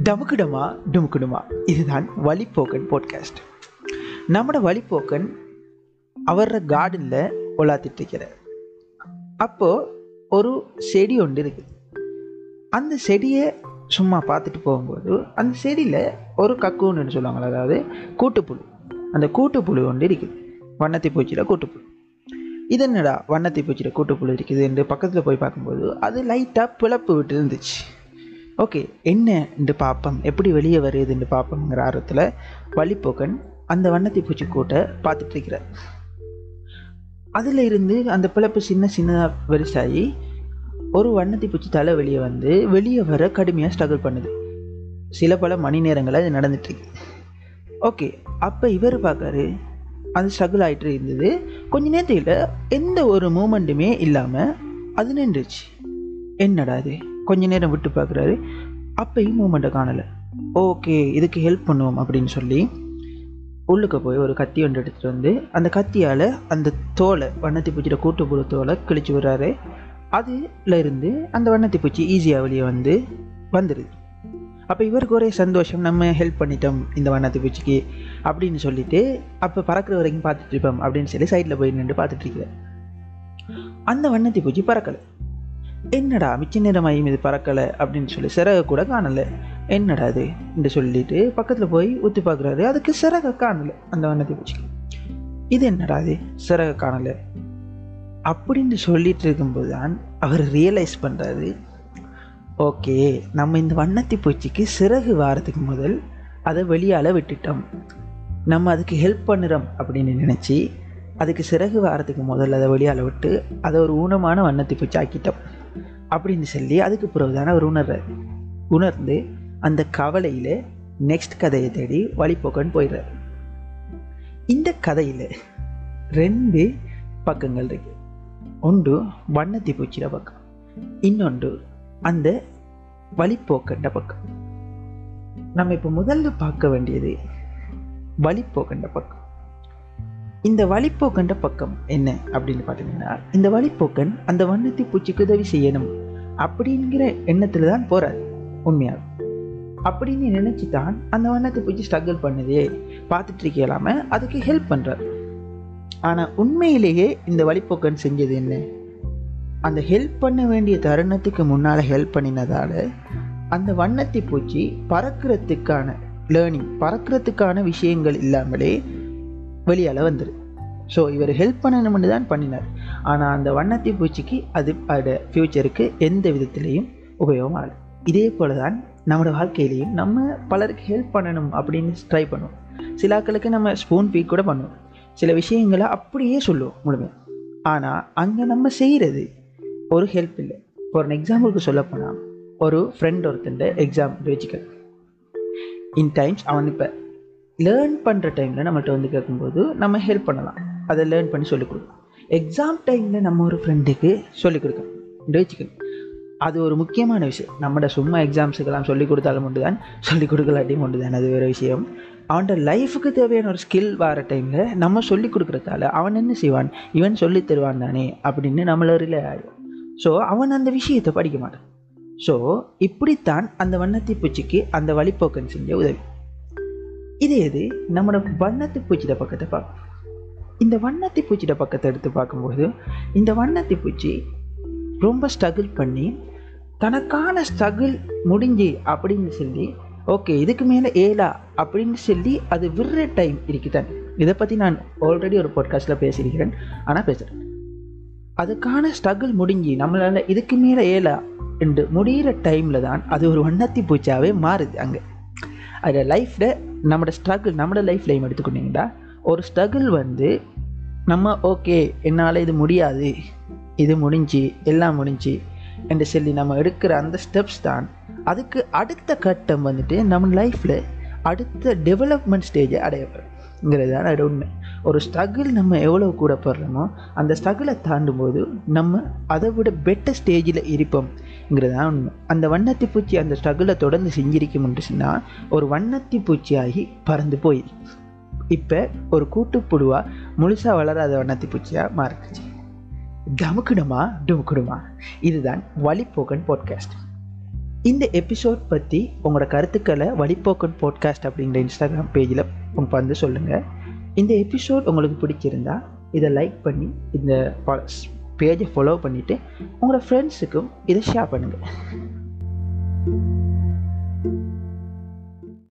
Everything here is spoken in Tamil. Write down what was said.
டமுக்குடமா டுமுக்குடுமா இதுதான் வழிப்போக்கன் பாட்காஸ்ட் நம்மட வழிப்போக்கன் அவர கார்டனில் உலாத்திட்டு இருக்கிறார் அப்போது ஒரு செடி ஒன்று இருக்குது அந்த செடியை சும்மா பார்த்துட்டு போகும்போது அந்த செடியில் ஒரு கக்கூன்னு சொல்லுவாங்களா அதாவது கூட்டுப்புழு அந்த கூட்டுப்புழு ஒன்று இருக்குது வண்ணத்தை பூச்சியில் கூட்டுப்புழு இது என்னடா வண்ணத்தை பூச்சியில் கூட்டுப்புழு இருக்குது என்று பக்கத்தில் போய் பார்க்கும்போது அது லைட்டாக பிளப்பு விட்டு இருந்துச்சு ஓகே என்ன என்று பார்ப்போம் எப்படி வெளியே வருதுன்னு பார்ப்போங்கிற ஆர்வத்தில் வழிப்போக்கன் அந்த வண்ணத்தை பூச்சி கூட்டை பார்த்துட்டு இருக்கிறார் அதில் இருந்து அந்த பிளப்பு சின்ன சின்னதாக பெருசாகி ஒரு வண்ணத்தை பூச்சி தலை வெளியே வந்து வெளியே வர கடுமையாக ஸ்ட்ரகிள் பண்ணுது சில பல மணி நேரங்களில் அது நடந்துட்டுருக்கு ஓகே அப்போ இவர் பார்க்காரு அது ஸ்ட்ரகிள் ஆகிட்டு இருந்தது கொஞ்ச நேரத்தில் எந்த ஒரு மூமெண்ட்டுமே இல்லாமல் அது நின்றுச்சு என்னடா அது கொஞ்ச நேரம் விட்டு பார்க்குறாரு அப்பையும் மூமெண்ட்டை காணலை ஓகே இதுக்கு ஹெல்ப் பண்ணுவோம் அப்படின்னு சொல்லி உள்ளுக்கு போய் ஒரு கத்தி ஒன்று எடுத்துகிட்டு வந்து அந்த கத்தியால் அந்த தோலை வண்ணத்தி பூச்சியோட கூட்டுப்புழு தோலை கிழிச்சு விடுறாரு அதுல இருந்து அந்த வண்ணத்தி பூச்சி ஈஸியாக வெளியே வந்து வந்துடுது அப்போ இவருக்கு ஒரே சந்தோஷம் நம்ம ஹெல்ப் பண்ணிட்டோம் இந்த வண்ணத்தி பூச்சிக்கு அப்படின்னு சொல்லிட்டு அப்போ பறக்கிற வரைக்கும் பார்த்துட்டு இருப்போம் அப்படின்னு சொல்லி சைடில் போய் நின்று பார்த்துட்டு இருக்கிறார் அந்த வண்ணத்தி பூச்சி பறக்கலை என்னடா மிச்ச நேரமாயும் இது பறக்கலை அப்படின்னு சொல்லி சிறக கூட காணலை என்னடா அது என்று சொல்லிட்டு பக்கத்தில் போய் ஊற்றி பார்க்குறாரு அதுக்கு சிறக காணலை அந்த வண்ணத்தை பூச்சிக்கு இது என்னடா அது சிறக காணலை அப்படின்னு சொல்லிட்டு இருக்கும்போது தான் அவர் ரியலைஸ் பண்ணுறாரு ஓகே நம்ம இந்த வண்ணத்தி பூச்சிக்கு சிறகு வாரத்துக்கு முதல் அதை வெளியால் விட்டுட்டோம் நம்ம அதுக்கு ஹெல்ப் பண்ணுறோம் அப்படின்னு நினச்சி அதுக்கு சிறகு வாரத்துக்கு முதல்ல அதை வெளியால் விட்டு அதை ஒரு ஊனமான வண்ணத்தை பூச்சி ஆக்கிட்டோம் அப்படின்னு சொல்லி அதுக்கு பிறகு தானே அவர் உணர்றார் உணர்ந்து அந்த கவலையில் நெக்ஸ்ட் கதையை தேடி வழிபோக்கன்னு போயிடுறார் இந்த கதையில் ரெண்டு பக்கங்கள் இருக்கு ஒன்று வண்ணத்தி பூச்சிட பக்கம் இன்னொன்று அந்த வழிப்போக்கண்ட பக்கம் நம்ம இப்போ முதல்ல பார்க்க வேண்டியது வழிப்போக்கண்ட பக்கம் இந்த வழிப்போக்கண்ட பக்கம் என்ன அப்படின்னு பார்த்தீங்கன்னா இந்த வழிப்போக்கன் அந்த வண்ணத்தி பூச்சிக்கு உதவி செய்யணும் அப்படிங்கிற எண்ணத்தில் தான் போகிறார் உண்மையாக அப்படின்னு நினச்சி தான் அந்த வண்ணத்தை பூச்சி ஸ்ட்ரகிள் பண்ணுதே பார்த்துட்டு இருக்கலாம அதுக்கு ஹெல்ப் பண்ணுறார் ஆனால் உண்மையிலேயே இந்த வழிப்போக்கன் செஞ்சது என்ன அந்த ஹெல்ப் பண்ண வேண்டிய தருணத்துக்கு முன்னால் ஹெல்ப் பண்ணினதால அந்த வண்ணத்தை பூச்சி பறக்கிறதுக்கான லேர்னிங் பறக்கிறதுக்கான விஷயங்கள் இல்லாமலே வெளியால் வந்துரு ஸோ இவர் ஹெல்ப் பண்ணணும்னு தான் பண்ணினார் ஆனால் அந்த வண்ணத்தை பூச்சிக்கு அது அதோட ஃப்யூச்சருக்கு எந்த விதத்திலையும் உபயோகம் ஆகலை இதே போல தான் நம்மளோட வாழ்க்கையிலையும் நம்ம பலருக்கு ஹெல்ப் பண்ணணும் அப்படின்னு ட்ரை பண்ணுவோம் சில ஆட்களுக்கு நம்ம ஸ்பூன் பீக் கூட பண்ணுவோம் சில விஷயங்களை அப்படியே சொல்லுவோம் முழுமையாக ஆனால் அங்கே நம்ம செய்கிறது ஒரு ஹெல்ப் இல்லை ஒரு எக்ஸாம்பிளுக்கு சொல்ல போனால் ஒரு ஃப்ரெண்ட் ஒருத்தண்ட எக்ஸாம் வச்சுக்க இன் டைம்ஸ் அவன் இப்போ லேர்ன் பண்ணுற டைமில் நம்மள்ட்ட வந்து கேட்கும்போது நம்ம ஹெல்ப் பண்ணலாம் அதை லேர்ன் பண்ணி சொல்லிக் கொடுக்கலாம் எக்ஸாம் டைமில் நம்ம ஒரு ஃப்ரெண்டுக்கு சொல்லிக் கொடுக்கணும் வச்சுக்கணும் அது ஒரு முக்கியமான விஷயம் நம்மட சும்மா எக்ஸாம்ஸுக்கெல்லாம் சொல்லிக் கொடுத்தாலும் உண்டு தான் சொல்லிக் கொடுக்கலாட்டியும் உண்டு தான் அது வேறு விஷயம் அவன்கிட்ட லைஃபுக்கு தேவையான ஒரு ஸ்கில் வர டைமில் நம்ம சொல்லி கொடுக்குறதால அவன் என்ன செய்வான் இவன் சொல்லி தருவான் தானே அப்படின்னு நம்மள ரிலே ஆகிடும் ஸோ அவன் அந்த விஷயத்தை படிக்க மாட்டான் ஸோ இப்படித்தான் அந்த வண்ணத்தி பூச்சிக்கு அந்த வழிப்போக்கன் செஞ்ச உதவி இதே இது நம்மளோட வண்ணத்தி பூச்சிட பக்கத்தை பார்க்கும் இந்த வண்ணத்தி பூச்சிட பக்கத்தை எடுத்து பார்க்கும்போது இந்த வண்ணத்தி பூச்சி ரொம்ப ஸ்ட்ரகிள் பண்ணி தனக்கான ஸ்ட்ரகிள் முடிஞ்சு அப்படின்னு சொல்லி ஓகே இதுக்கு மேலே ஏலா அப்படின்னு சொல்லி அது விடுற டைம் இருக்குதான் இதை பற்றி நான் ஆல்ரெடி ஒரு பாட்காஸ்ட்டில் பேசியிருக்கிறேன் ஆனால் பேசுகிறேன் அதுக்கான ஸ்ட்ரகிள் முடிஞ்சு நம்மளால் இதுக்கு மேலே ஏலா என்று முடிகிற டைமில் தான் அது ஒரு வண்ணத்தி பூச்சாவே மாறுது அங்கே அது லைஃப்பில் நம்மளோட ஸ்ட்ரகிள் நம்மளோட லைஃப்லையும் எடுத்துக்கிட்டிங்கன்னா ஒரு ஸ்ட்ரகிள் வந்து நம்ம ஓகே என்னால் இது முடியாது இது முடிஞ்சு எல்லாம் முடிஞ்சு என்று சொல்லி நம்ம எடுக்கிற அந்த ஸ்டெப்ஸ் தான் அதுக்கு அடுத்த கட்டம் வந்துட்டு நம்ம லைஃப்பில் அடுத்த டெவலப்மெண்ட் ஸ்டேஜை அடையப்படுங்கிறது தான் அது உண்மை ஒரு ஸ்ட்ரகிள் நம்ம எவ்வளோ கூட படுறோமோ அந்த ஸ்ட்ரகிளை தாண்டும் போது நம்ம அதை விட பெட்டர் ஸ்டேஜில் இருப்போம்ங்கிறது தான் உண்மை அந்த வண்ணத்தி பூச்சி அந்த ஸ்ட்ரகிளை தொடர்ந்து செஞ்சிருக்கும் சொன்னால் ஒரு வண்ணத்தி பூச்சியாகி பறந்து போயிருக்கு இப்போ ஒரு கூட்டுப்புழுவாக முழுசாக வளராத வண்ணத்தி பூச்சியாக மாறிடுச்சு டமுக்குடுமா டுமுக்குடுமா இதுதான் வழிப்போக்கன் பாட்காஸ்ட் இந்த எபிசோட் பற்றி உங்களோட கருத்துக்களை வழிபோக்கன் பாட்காஸ்ட் அப்படிங்கிற இன்ஸ்டாகிராம் பேஜில் வந்து சொல்லுங்கள் இந்த எபிசோட் உங்களுக்கு பிடிச்சிருந்தா இதை லைக் பண்ணி இந்த பேஜை ஃபாலோ பண்ணிவிட்டு உங்களோட ஃப்ரெண்ட்ஸுக்கும் இதை ஷேர் பண்ணுங்கள்